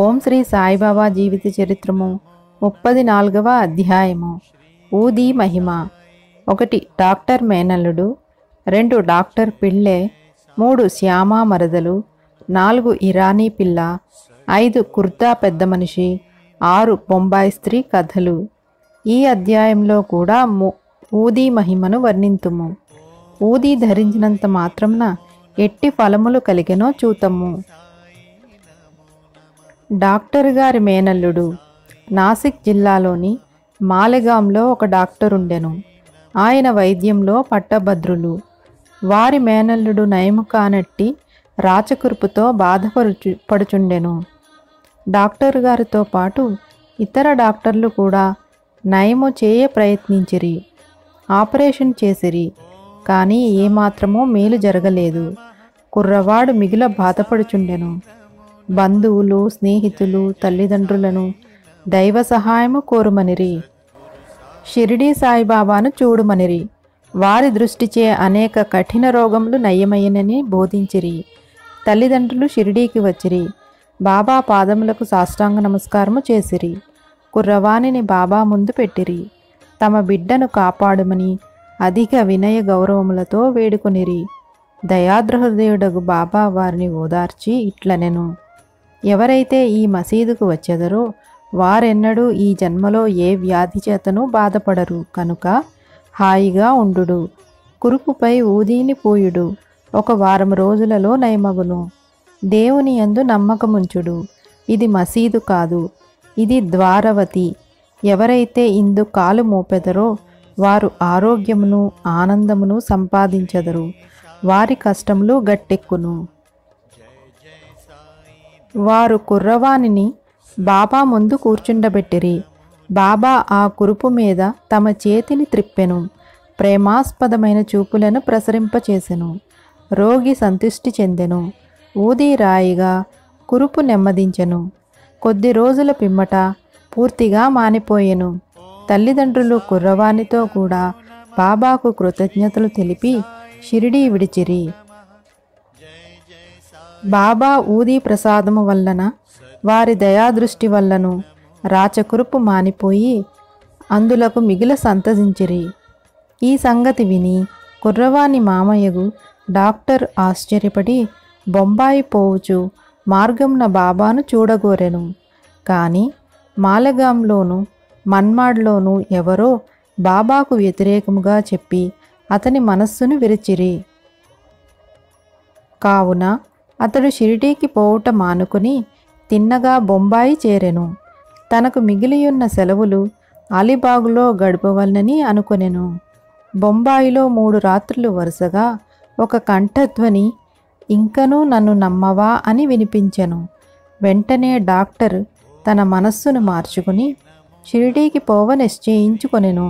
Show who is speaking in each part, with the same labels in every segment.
Speaker 1: ఓం శ్రీ సాయిబాబా జీవిత చరిత్రము ముప్పది నాలుగవ అధ్యాయము ఊది మహిమ ఒకటి డాక్టర్ మేనల్లుడు రెండు డాక్టర్ పిళ్ళే మూడు శ్యామ మరదలు నాలుగు ఇరానీ పిల్ల ఐదు కుర్తా పెద్ద మనిషి ఆరు బొంబాయి స్త్రీ కథలు ఈ అధ్యాయంలో కూడా ము- ఊది మహిమను వర్ణింతుము ఊది ధరించినంత మాత్రమున ఎట్టి ఫలములు కలిగెనో చూతము డాక్టర్ గారి మేనల్లుడు నాసిక్ జిల్లాలోని మాలెగాంలో ఒక డాక్టర్ ఉండెను ఆయన వైద్యంలో పట్టభద్రులు వారి మేనల్లుడు నయము కానట్టి రాచకురుపుతో బాధపడుచు పడుచుండెను డాక్టర్ గారితో పాటు ఇతర డాక్టర్లు కూడా నయము చేయ ప్రయత్నించిరి ఆపరేషన్ చేసిరి కానీ ఏమాత్రమూ మేలు జరగలేదు కుర్రవాడు మిగిల బాధపడుచుండెను బంధువులు స్నేహితులు తల్లిదండ్రులను దైవ సహాయము కోరుమనిరి షిరిడీ సాయిబాబాను చూడుమనిరి వారి దృష్టిచే అనేక కఠిన రోగములు నయ్యమయ్యనని బోధించిరి తల్లిదండ్రులు షిరిడీకి వచ్చిరి బాబా పాదములకు సాష్టాంగ నమస్కారము చేసిరి కుర్రవాణిని బాబా ముందు పెట్టిరి తమ బిడ్డను కాపాడుమని అధిక వినయ గౌరవములతో వేడుకొనిరి దయాద్రహృదయుడగు బాబా వారిని ఓదార్చి ఇట్లనెను ఎవరైతే ఈ మసీదుకు వచ్చెదరో వారెన్నడూ ఈ జన్మలో ఏ వ్యాధి చేతను బాధపడరు కనుక హాయిగా ఉండుడు కురుపుపై ఊదీని పూయుడు ఒక వారం రోజులలో నయమగును దేవుని యందు నమ్మకముంచుడు ఇది మసీదు కాదు ఇది ద్వారవతి ఎవరైతే ఇందు కాలు మోపెదరో వారు ఆరోగ్యమును ఆనందమును సంపాదించెదరు వారి కష్టములు గట్టెక్కును వారు కుర్రవానిని బాబా ముందు కూర్చుండబెట్టిరి బాబా ఆ కురుపు మీద తమ చేతిని త్రిప్పెను ప్రేమాస్పదమైన చూపులను ప్రసరింపచేసెను రోగి సంతుష్టి చెందెను ఊది రాయిగా కురుపు నెమ్మదించెను కొద్ది రోజుల పిమ్మట పూర్తిగా మానిపోయెను తల్లిదండ్రులు కుర్రవానితో కూడా బాబాకు కృతజ్ఞతలు తెలిపి షిరిడీ విడిచిరి బాబా ఊదీ ప్రసాదము వల్లన వారి దయాదృష్టి వల్లను రాచకురుపు మానిపోయి అందులకు మిగిల సంతసించిరి ఈ సంగతి విని కుర్రవాని మామయ్యగు డాక్టర్ ఆశ్చర్యపడి బొంబాయి పోవుచు మార్గంన బాబాను చూడగోరెను కానీ మాలగాంలోను మన్మాడ్లోను ఎవరో బాబాకు వ్యతిరేకముగా చెప్పి అతని మనస్సును విరిచిరి కావున అతడు షిరిడీకి పోవుట మానుకుని తిన్నగా బొంబాయి చేరెను తనకు మిగిలియున్న సెలవులు అలీబాగులో గడపవలనని అనుకొనెను బొంబాయిలో మూడు రాత్రులు వరుసగా ఒక కంఠధ్వని ఇంకనూ నన్ను నమ్మవా అని వినిపించెను వెంటనే డాక్టర్ తన మనస్సును మార్చుకుని షిరిడీకి పోవ నిశ్చయించుకొనెను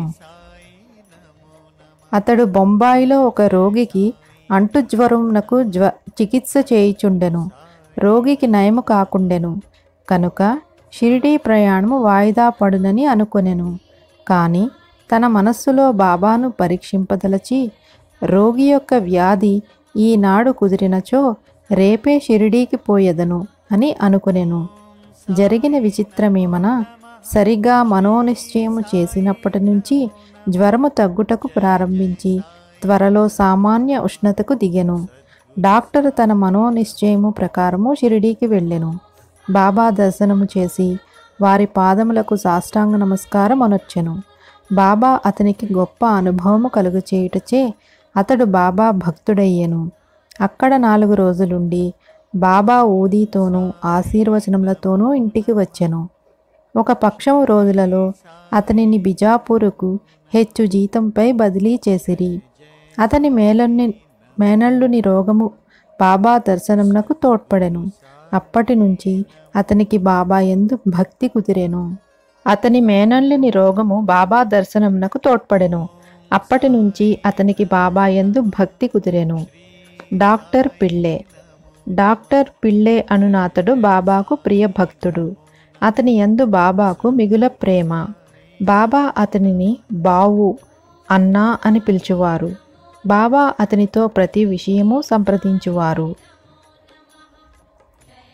Speaker 1: అతడు బొంబాయిలో ఒక రోగికి అంటు జ్వరమునకు జ్వ చికిత్స చేయుచుండెను రోగికి నయము కాకుండెను కనుక షిరిడీ ప్రయాణము వాయిదా పడునని అనుకొనెను కానీ తన మనస్సులో బాబాను పరీక్షింపదలచి రోగి యొక్క వ్యాధి ఈనాడు కుదిరినచో రేపే షిరిడీకి పోయెదను అని అనుకొనెను జరిగిన విచిత్రమేమనా సరిగా మనోనిశ్చయము చేసినప్పటి నుంచి జ్వరము తగ్గుటకు ప్రారంభించి త్వరలో సామాన్య ఉష్ణతకు దిగెను డాక్టర్ తన మనోనిశ్చయము ప్రకారము షిరిడీకి వెళ్ళెను బాబా దర్శనము చేసి వారి పాదములకు సాష్టాంగ నమస్కారం అనొచ్చెను బాబా అతనికి గొప్ప అనుభవము కలుగు చేయుటచే అతడు బాబా భక్తుడయ్యెను అక్కడ నాలుగు రోజులుండి బాబా ఊదీతోనూ ఆశీర్వచనములతోనూ ఇంటికి వచ్చెను ఒక పక్షము రోజులలో అతనిని బిజాపూరుకు హెచ్చు జీతంపై బదిలీ చేసిరి అతని మేలన్ని మేనల్లుని రోగము బాబా దర్శనమునకు తోడ్పడెను అప్పటి నుంచి అతనికి బాబా ఎందు భక్తి కుదిరెను అతని మేనల్లుని రోగము బాబా దర్శనమునకు తోడ్పడెను అప్పటి నుంచి అతనికి బాబా ఎందు భక్తి కుదిరెను డాక్టర్ పిళ్ళే డాక్టర్ పిళ్ళే అనునాతడు బాబాకు ప్రియ భక్తుడు అతని యందు బాబాకు మిగుల ప్రేమ బాబా అతనిని బావు అన్నా అని పిలుచువారు బాబా అతనితో ప్రతి విషయము సంప్రదించువారు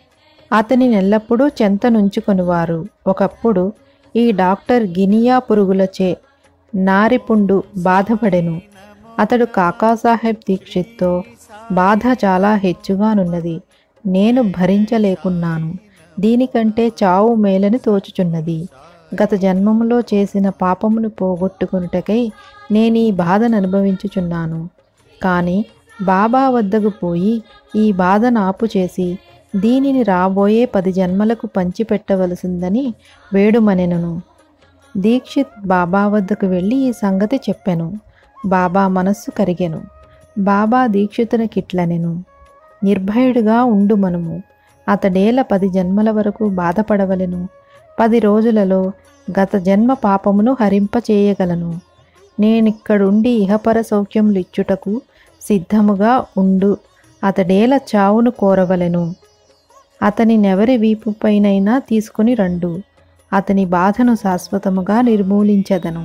Speaker 1: అతని ఎల్లప్పుడూ చెంతనుంచుకొనివారు ఒకప్పుడు ఈ డాక్టర్ గినియా పురుగులచే నారిపుండు బాధపడెను అతడు కాకాసాహెబ్ దీక్షిత్తో బాధ చాలా హెచ్చుగానున్నది నేను భరించలేకున్నాను దీనికంటే చావు మేలని తోచుచున్నది గత జన్మములో చేసిన పాపమును పోగొట్టుకునుటకై నేను ఈ బాధను అనుభవించుచున్నాను కానీ బాబా వద్దకు పోయి ఈ బాధను ఆపు చేసి దీనిని రాబోయే పది జన్మలకు పంచిపెట్టవలసిందని వేడుమనెను దీక్షిత్ బాబా వద్దకు వెళ్ళి ఈ సంగతి చెప్పెను బాబా మనస్సు కరిగెను బాబా దీక్షితునికిట్లనెను నిర్భయుడిగా ఉండు మనము అతడేల పది జన్మల వరకు బాధపడవలెను పది రోజులలో గత జన్మ పాపమును హరింపచేయగలను నేనిక్కడుండి ఇహపర సౌఖ్యములు ఇచ్చుటకు సిద్ధముగా ఉండు అతడేల చావును కోరవలెను అతని నెవరి వీపుపైనైనా తీసుకుని రండు అతని బాధను శాశ్వతముగా నిర్మూలించదను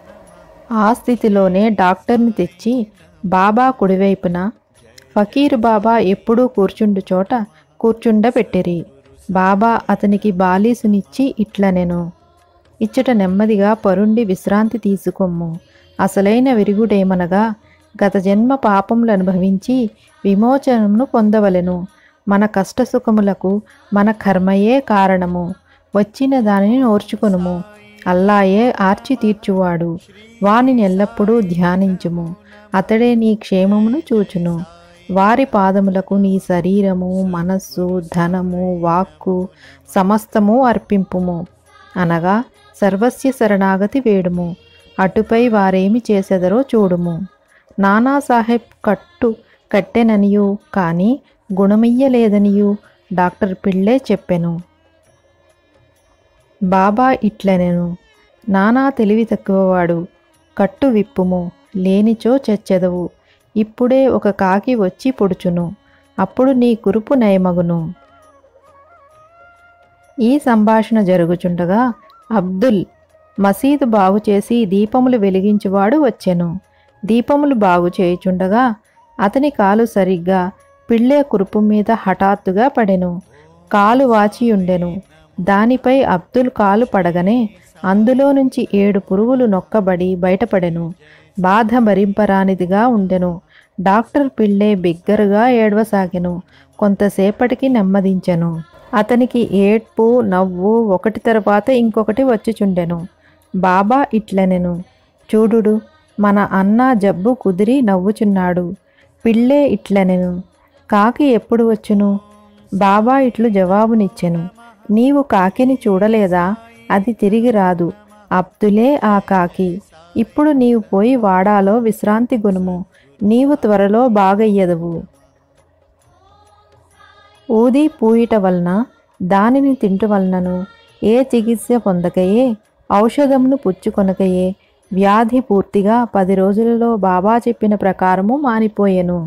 Speaker 1: ఆ స్థితిలోనే డాక్టర్ని తెచ్చి బాబా కుడివైపున ఫకీర్ బాబా ఎప్పుడూ కూర్చుండు చోట కూర్చుండబెట్టిరి బాబా అతనికి బాలీసునిచ్చి ఇట్లనెను ఇచ్చట నెమ్మదిగా పరుండి విశ్రాంతి తీసుకొమ్ము అసలైన విరుగుడేమనగా గత జన్మ పాపములు అనుభవించి విమోచనమును పొందవలెను మన కష్టసుఖములకు మన కర్మయే కారణము వచ్చిన దానిని ఓర్చుకొనుము అల్లాయే ఆర్చి తీర్చువాడు వానిని ఎల్లప్పుడూ ధ్యానించుము అతడే నీ క్షేమమును చూచును వారి పాదములకు నీ శరీరము మనస్సు ధనము వాక్కు సమస్తము అర్పింపుము అనగా సర్వస్య శరణాగతి వేడుము అటుపై వారేమి చేసెదరో చూడుము నానాసాహెబ్ కట్టు కట్టెననియు కానీ గుణమియ్యలేదనియు డాక్టర్ పిళ్ళే చెప్పెను బాబా ఇట్లనెను నానా తెలివి తక్కువవాడు కట్టు విప్పుము లేనిచో చచ్చెదవు ఇప్పుడే ఒక కాకి వచ్చి పొడుచును అప్పుడు నీ కురుపు నయమగును ఈ సంభాషణ జరుగుచుండగా అబ్దుల్ మసీదు బాగు చేసి దీపములు వెలిగించువాడు వచ్చెను దీపములు బాగు చేయుచుండగా అతని కాలు సరిగ్గా పిళ్ళే కురుపు మీద హఠాత్తుగా పడెను కాలు వాచియుండెను దానిపై అబ్దుల్ కాలు పడగనే అందులో నుంచి ఏడు పురుగులు నొక్కబడి బయటపడెను బాధ భరింపరానిదిగా ఉండెను డాక్టర్ పిళ్ళే బిగ్గరగా ఏడవసాగెను కొంతసేపటికి నెమ్మదించెను అతనికి ఏడ్పు నవ్వు ఒకటి తర్వాత ఇంకొకటి వచ్చిచుండెను బాబా ఇట్లనెను చూడుడు మన అన్న జబ్బు కుదిరి నవ్వుచున్నాడు పిళ్ళే ఇట్లనెను కాకి ఎప్పుడు వచ్చును బాబా ఇట్లు జవాబునిచ్చెను నీవు కాకిని చూడలేదా అది తిరిగి రాదు అబ్దులే ఆ కాకి ఇప్పుడు నీవు పోయి వాడాలో విశ్రాంతి గునుము నీవు త్వరలో బాగయ్యదవు ఊది పూయిట వలన దానిని తింటు వలనను ఏ చికిత్స పొందకయే ఔషధమును పుచ్చుకొనకయే వ్యాధి పూర్తిగా పది రోజులలో బాబా చెప్పిన ప్రకారము మానిపోయెను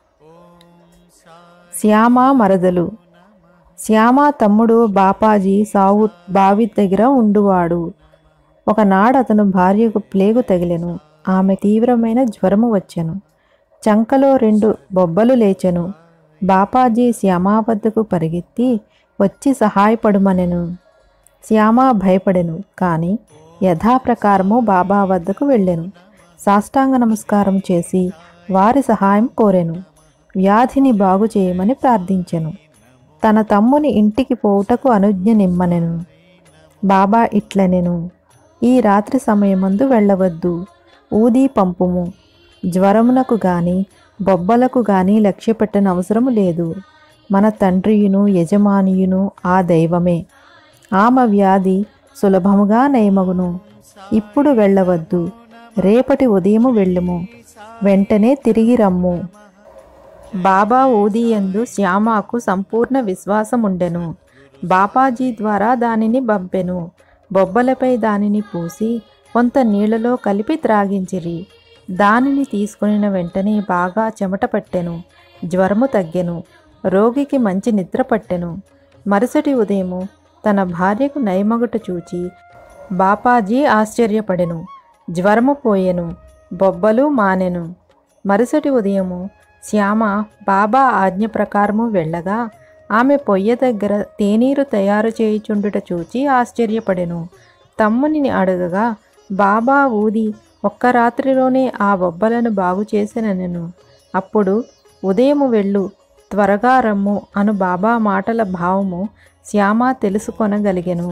Speaker 1: శ్యామ మరదలు శ్యామ తమ్ముడు బాపాజీ సావు బావి దగ్గర ఉండువాడు ఒకనాడు అతను భార్యకు ప్లేగు తగిలెను ఆమె తీవ్రమైన జ్వరము వచ్చెను చంకలో రెండు బొబ్బలు లేచెను బాపాజీ శ్యామ వద్దకు పరిగెత్తి వచ్చి సహాయపడుమనెను శ్యామ భయపడెను కానీ యథాప్రకారము బాబా వద్దకు వెళ్ళెను సాష్టాంగ నమస్కారం చేసి వారి సహాయం కోరెను వ్యాధిని బాగు చేయమని ప్రార్థించెను తన తమ్ముని ఇంటికి పోవుటకు అనుజ్ఞ నిమ్మనెను బాబా ఇట్లనెను ఈ రాత్రి సమయమందు వెళ్ళవద్దు ఊది పంపుము జ్వరమునకు గాని బొబ్బలకు గాని లక్ష్య పెట్టనవసరము లేదు మన తండ్రియును యజమానియును ఆ దైవమే ఆమె వ్యాధి సులభముగా నయమగును ఇప్పుడు వెళ్ళవద్దు రేపటి ఉదయము వెళ్ళుము వెంటనే తిరిగి రమ్ము బాబా ఊదియందు శ్యామకు సంపూర్ణ విశ్వాసముండెను బాపాజీ ద్వారా దానిని పంపెను బొబ్బలపై దానిని పూసి కొంత నీళ్లలో కలిపి త్రాగించిరి దానిని తీసుకుని వెంటనే బాగా చెమట పట్టెను జ్వరము తగ్గెను రోగికి మంచి నిద్ర పట్టెను మరుసటి ఉదయము తన భార్యకు నయమగుట చూచి బాపాజీ ఆశ్చర్యపడెను జ్వరము పోయెను బొబ్బలు మానెను మరుసటి ఉదయము శ్యామ బాబా ఆజ్ఞ ప్రకారము వెళ్ళగా ఆమె పొయ్య దగ్గర తేనీరు తయారు చేయుచుండుట చూచి ఆశ్చర్యపడెను తమ్మునిని అడగగా బాబా ఊది ఒక్క రాత్రిలోనే ఆ బొబ్బలను బాగు చేసిననెను అప్పుడు ఉదయము వెళ్ళు త్వరగా రమ్ము అను బాబా మాటల భావము శ్యామ తెలుసుకొనగలిగెను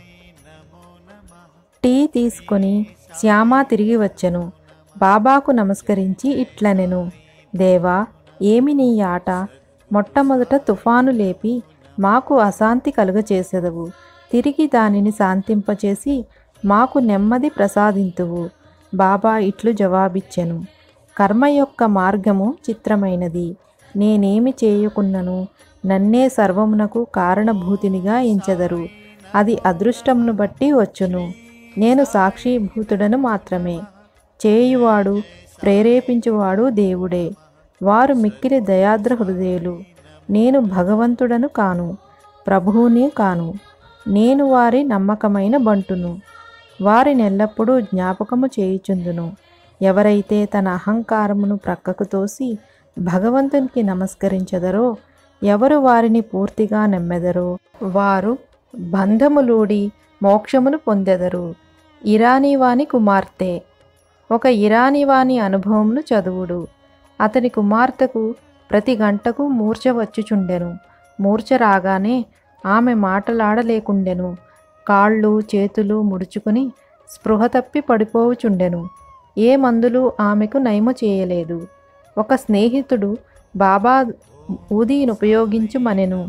Speaker 1: టీ తీసుకొని శ్యామ తిరిగి వచ్చెను బాబాకు నమస్కరించి ఇట్లనెను దేవా ఏమి నీ ఆట మొట్టమొదట తుఫాను లేపి మాకు అశాంతి కలుగచేసెదవు తిరిగి దానిని శాంతింపచేసి మాకు నెమ్మది ప్రసాదింతువు బాబా ఇట్లు జవాబిచ్చెను కర్మ యొక్క మార్గము చిత్రమైనది నేనేమి చేయకున్నను నన్నే సర్వమునకు కారణభూతినిగా ఎంచెదరు అది అదృష్టమును బట్టి వచ్చును నేను సాక్షిభూతుడను మాత్రమే చేయువాడు ప్రేరేపించువాడు దేవుడే వారు మిక్కిలి దయాద్ర హృదయులు నేను భగవంతుడను కాను ప్రభువుని కాను నేను వారి నమ్మకమైన బంటును వారినెల్లప్పుడూ జ్ఞాపకము చేయుచుందును ఎవరైతే తన అహంకారమును ప్రక్కకు తోసి భగవంతునికి నమస్కరించదరో ఎవరు వారిని పూర్తిగా నమ్మెదరో వారు బంధములూడి మోక్షమును పొందెదరు ఇరానీవాని కుమార్తె ఒక ఇరానీవాని అనుభవమును చదువుడు అతని కుమార్తెకు ప్రతి గంటకు మూర్ఛ వచ్చుచుండెను మూర్ఛ రాగానే ఆమె మాటలాడలేకుండెను కాళ్ళు చేతులు ముడుచుకుని స్పృహ తప్పి పడిపోవుచుండెను ఏ మందులు ఆమెకు నయము చేయలేదు ఒక స్నేహితుడు బాబా ఊదీని ఉపయోగించుమనెను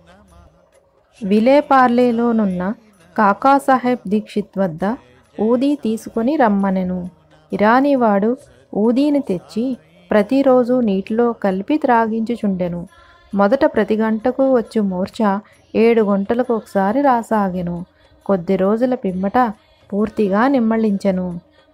Speaker 1: విలేపార్లేలోనున్న కాకాసాహెబ్ దీక్షిత్ వద్ద ఊదీ తీసుకొని రమ్మనెను ఇరానీవాడు ఊదీని తెచ్చి ప్రతిరోజు నీటిలో కలిపి త్రాగించుచుండెను మొదట ప్రతి గంటకు వచ్చు మూర్ఛ ఏడు గంటలకు ఒకసారి రాసాగెను కొద్ది రోజుల పిమ్మట పూర్తిగా నిమ్మళించెను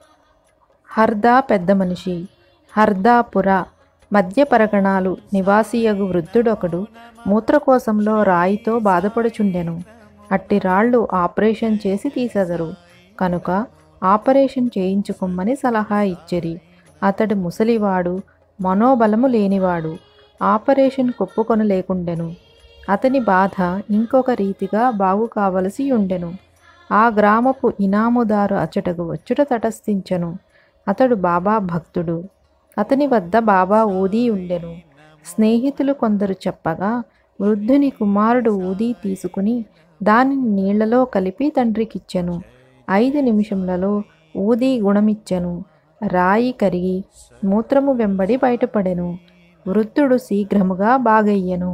Speaker 1: హర్దా పెద్ద మనిషి హర్దాపుర మధ్య పరగణాలు నివాసియగు వృద్ధుడొకడు మూత్రకోశంలో రాయితో బాధపడుచుండెను అట్టి రాళ్ళు ఆపరేషన్ చేసి తీసెదరు కనుక ఆపరేషన్ చేయించుకోమని సలహా ఇచ్చిరి అతడు ముసలివాడు మనోబలము లేనివాడు ఆపరేషన్ కొప్పుకొనలేకుండెను అతని బాధ ఇంకొక రీతిగా బాగు కావలసి ఉండెను ఆ గ్రామపు ఇనాముదారు అచ్చటకు వచ్చుట తటస్థించెను అతడు బాబా భక్తుడు అతని వద్ద బాబా ఊదీ ఉండెను స్నేహితులు కొందరు చెప్పగా వృద్ధుని కుమారుడు ఊదీ తీసుకుని దానిని నీళ్లలో కలిపి తండ్రికిచ్చెను ఐదు నిమిషములలో ఊదీ గుణమిచ్చెను రాయి కరిగి మూత్రము వెంబడి బయటపడెను వృద్ధుడు శీఘ్రముగా బాగయ్యెను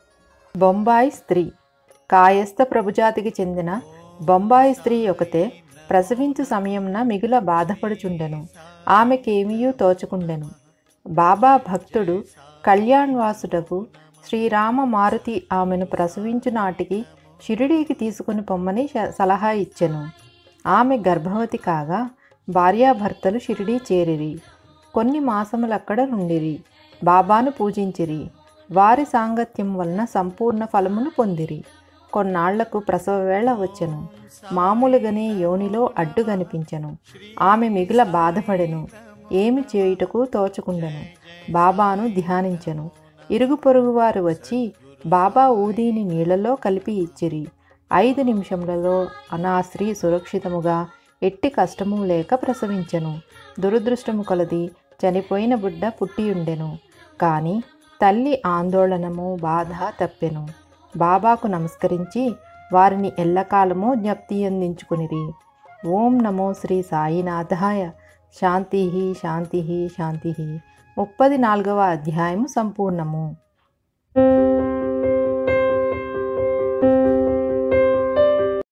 Speaker 1: బొంబాయి స్త్రీ కాయస్థ ప్రభుజాతికి చెందిన బొంబాయి స్త్రీ ఒకతే ప్రసవించు సమయంన మిగుల బాధపడుచుండెను ఆమెకేమీయూ తోచుకుండెను బాబా భక్తుడు కళ్యాణ్వాసుడకు శ్రీరామ మారుతి ఆమెను ప్రసవించు నాటికి షిరిడీకి తీసుకుని పొమ్మని శ- సలహా ఇచ్చెను ఆమె గర్భవతి కాగా భార్యాభర్తలు షిరిడీ చేరిరి కొన్ని మాసములక్కడ నుండిరి బాబాను పూజించిరి వారి సాంగత్యం వలన సంపూర్ణ ఫలమును పొందిరి కొన్నాళ్లకు ప్రసవ వేళ వచ్చెను మామూలుగానే యోనిలో అడ్డు కనిపించెను ఆమె మిగుల బాధపడెను ఏమి చేయుటకు తోచుకుండెను బాబాను ధ్యానించెను ఇరుగు పొరుగు వారు వచ్చి బాబా ఊదీని నీళ్లలో కలిపి ఇచ్చిరి ఐదు నిమిషములలో నా స్త్రీ సురక్షితముగా ఎట్టి కష్టము లేక ప్రసవించెను దురదృష్టము కొలది చనిపోయిన బిడ్డ పుట్టియుండెను కానీ తల్లి ఆందోళనము బాధ తప్పెను బాబాకు నమస్కరించి వారిని ఎల్లకాలము జ్ఞప్తి అందించుకునిరి ఓం నమో శ్రీ సాయినాథాయ శాంతి శాంతి శాంతి ముప్పది నాలుగవ అధ్యాయము సంపూర్ణము